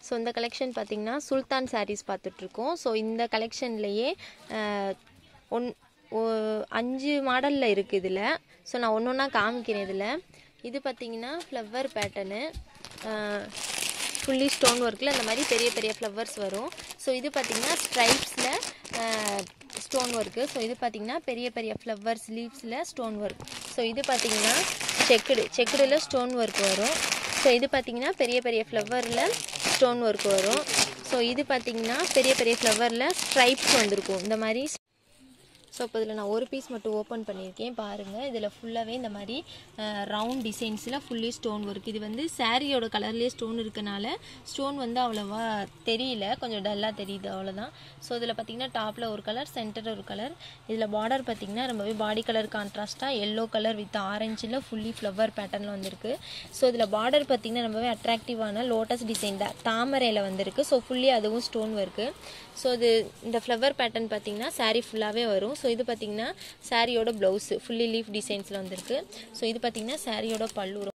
so இந்த collection பார்த்தீங்கன்னா சுல்தான் சாரீஸ் பார்த்துட்ருக்கோம் ஸோ இந்த கலெக்ஷன்லேயே ஒன் ஓ- அஞ்சு மாடலில் இருக்குது இதில் ஸோ நான் ஒன்று ஒன்றா காமிக்கிறேன் இதில் இது பார்த்தீங்கன்னா ஃப்ளவர் பேட்டர்னு ஃபுல்லி ஸ்டோன் ஒர்க்கில் இந்த மாதிரி பெரிய பெரிய ஃப்ளவர்ஸ் வரும் ஸோ இது பார்த்தீங்கன்னா ஸ்ட்ரைப்ஸில் ஸ்டோன் ஒர்க்கு ஸோ இது பார்த்தீங்கன்னா பெரிய பெரிய ஃப்ளவர்ஸ் லீவ்ஸில் ஸ்டோன் ஒர்க் ஸோ இது பார்த்தீங்கன்னா செக்குடு செக்குடில் ஸ்டோன் ஒர்க் வரும் ஸோ இது பார்த்தீங்கன்னா பெரிய பெரிய ஃப்ளவரில் ஸ்டோன் ஒர்க் வரும் ஸோ இது பார்த்தீங்கன்னா பெரிய பெரிய ஃப்ளவரில் ஸ்ட்ரைப்ஸ் வந்திருக்கும் இந்த மாதிரி ஸோ இப்போ இதில் நான் ஒரு பீஸ் மட்டும் ஓப்பன் பண்ணியிருக்கேன் பாருங்கள் இதில் ஃபுல்லாகவே இந்த மாதிரி ரவுண்ட் டிசைன்ஸில் ஃபுல்லி ஸ்டோன் ஒர்க் இது வந்து சாரியோட கலர்லேயே ஸ்டோன் இருக்கனால ஸ்டோன் வந்து அவ்வளோவா தெரியல கொஞ்சம் டல்லாக தெரியுது அவ்வளோதான் ஸோ இதில் பார்த்தீங்கன்னா டாப்பில் ஒரு கலர் சென்டர் ஒரு கலர் இதில் பார்டர் பார்த்தீங்கன்னா ரொம்பவே பாடி கலர் கான்ட்ராஸ்ட்டாக எல்லோ கலர் வித் ஆரஞ்சில் ஃபுல்லி ஃப்ளவர் பேட்டர்னில் வந்திருக்கு ஸோ இதில் பார்டர் பார்த்தீங்கன்னா ரொம்பவே அட்ராக்டிவான லோட்டஸ் டிசைன் தான் தாமரையில் வந்திருக்கு ஸோ ஃபுல்லி அதுவும் ஸ்டோன் ஒர்க்கு ஸோ இது இந்த ஃப்ளவர் பேட்டர்ன் பார்த்தீங்கன்னா saree ஃபுல்லாகவே வரும் ஸோ இது பார்த்தீங்கன்னா சாரியோட ப்ளவுஸு ஃபுல்லி லீஃப் டிசைன்ஸில் வந்திருக்கு ஸோ இது பார்த்தீங்கன்னா சாரியோட பல்லு